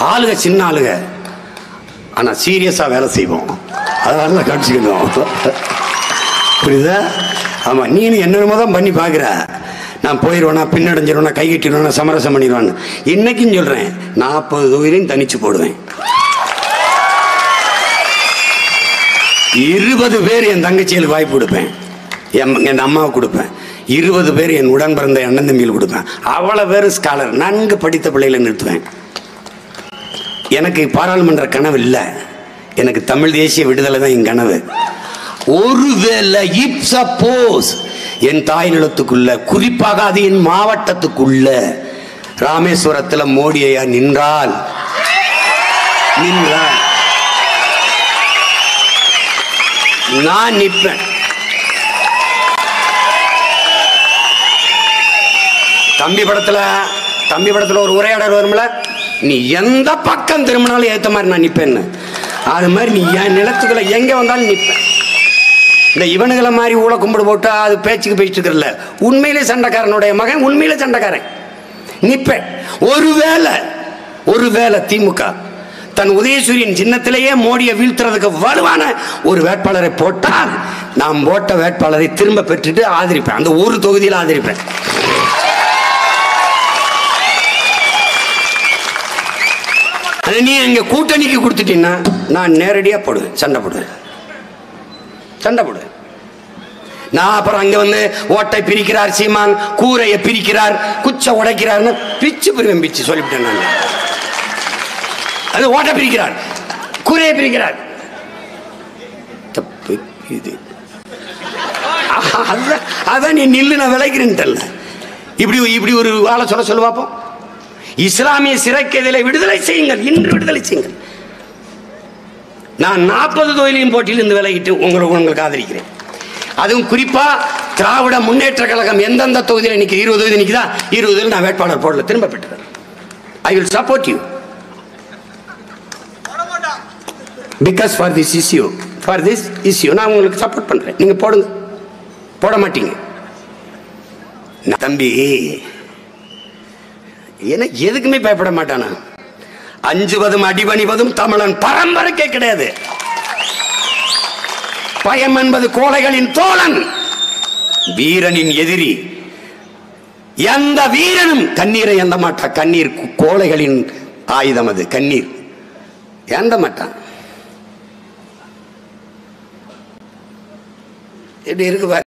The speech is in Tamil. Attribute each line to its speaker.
Speaker 1: ஆளுக சின்ன ஆளுக ஆனா சீரியஸா வேலை செய்வோம் அதனால தான் கடிச்சுக்கணும் புரியுதா ஆமா நீ என்னென்னமோ தான் பண்ணி பார்க்குற நான் போயிடுவேனா பின்னடைஞ்சிருவேனா கை கட்டிடுவேனா சமரசம் பண்ணிடுவேன் இன்னைக்கும் சொல்றேன் நாற்பது தொகுதியும் தனிச்சு போடுவேன் இருபது பேர் என் தங்கச்சிகளுக்கு வாய்ப்பு கொடுப்பேன் என் என் அம்மாவுக்கு கொடுப்பேன் இருபது பேர் என் உடன் பிறந்த அண்ணன் தம்பியில் கொடுப்பேன் அவ்வளோ பேர் ஸ்காலர் நன்கு படித்த பிள்ளைகளை நிறுத்துவேன் எனக்கு பாராளுமன்ற கனவு இல்லை எனக்கு தமிழ் தேசிய விடுதலை தான் என் கனவு ஒருவேளை இப் சப்போஸ் என் தாய் நிலத்துக்குள்ள குறிப்பாக அது என் மாவட்டத்துக்குள்ள ராமேஸ்வரத்தில் மோடி ஐயா நின்றால் நின்றால் நான் நிற்பேன் தம்பி படத்துல தம்பி படத்துல ஒரு உரையாடல் வரும்ல நீ எந்த பக்கம் திரும்பினாலும் ஏத்த மாதிரி நான் நிப்பேன்னு அது மாதிரி நீ என் நிலத்துக்குள்ள எங்க வந்தாலும் நிப்பேன் இந்த இவனுங்களை மாதிரி ஊழ கும்பிடு போட்டு அது பேச்சுக்கு பேசிட்டு இருக்கிறல உண்மையிலே சண்டைக்காரனுடைய மகன் உண்மையிலே சண்டைக்காரன் நிப்பேன் ஒருவேளை ஒருவேளை திமுக தன் உதயசூரியன் சின்னத்திலேயே மோடியை வீழ்த்துறதுக்கு வலுவான ஒரு வேட்பாளரை போட்டால் நாம் போட்ட வேட்பாளரை திரும்ப பெற்றுட்டு ஆதரிப்பேன் அந்த ஒரு தொகுதியில் ஆதரிப்பேன் அது நீ எங்க கூட்டணிக்கு கொடுத்துட்டீங்கன்னா நான் நேரடியா போடுவேன் சண்டை போடுவேன் சண்டை போடுவேன் நான் அப்புறம் அங்க வந்து ஓட்டை பிரிக்கிறார் சீமான் கூரையை பிரிக்கிறார் குச்சை உடைக்கிறார்னு பிச்சு பிரிவேன் பிச்சு சொல்லிவிட்டேன் நான் அது ஓட்டை பிரிக்கிறார் கூரையை பிரிக்கிறார் தப்பு இது அதான் அதான் நீ நில்லு நான் விளைக்கிறேன்ட்டல்ல இப்படி இப்படி ஒரு ஆளை சொல்ல சொல்லு பார்ப்போம் இஸ்லாமிய சிறைக்கைதிலை விடுதலை செய்யுங்கள் இன்று விடுதலை செய்யுங்கள் நான் நாற்பது தொழிலையும் போட்டியிலிருந்து விலகிட்டு உங்களை உங்களுக்கு ஆதரிக்கிறேன் அதுவும் குறிப்பா திராவிட முன்னேற்ற கழகம் எந்தெந்த தொகுதியில் நிற்கிது இருபது தொகுதி நிற்குதா இருபதுல நான் வேட்பாளர் போடல திரும்ப பெற்றுறேன் I will support you because for this issue for this issue நான் உங்களுக்கு சப்போர்ட் பண்றேன் நீங்க போடுங்க போட மாட்டீங்க நான் தம்பி ஏன்னா எதுக்குமே பயப்பட மாட்டானா அஞ்சுவதும் அடிபணிவதும் தமிழன் பரம்பரைக்கே கிடையாது பயம் என்பது கோழைகளின் தோழன் வீரனின் எதிரி எந்த வீரனும் கண்ணீரை எந்த மாட்டா கண்ணீர் கு- கோழைகளின் ஆயுதம் அது கண்ணீர் எந்த மாட்டான் இப்படி இருக்கு பாரு.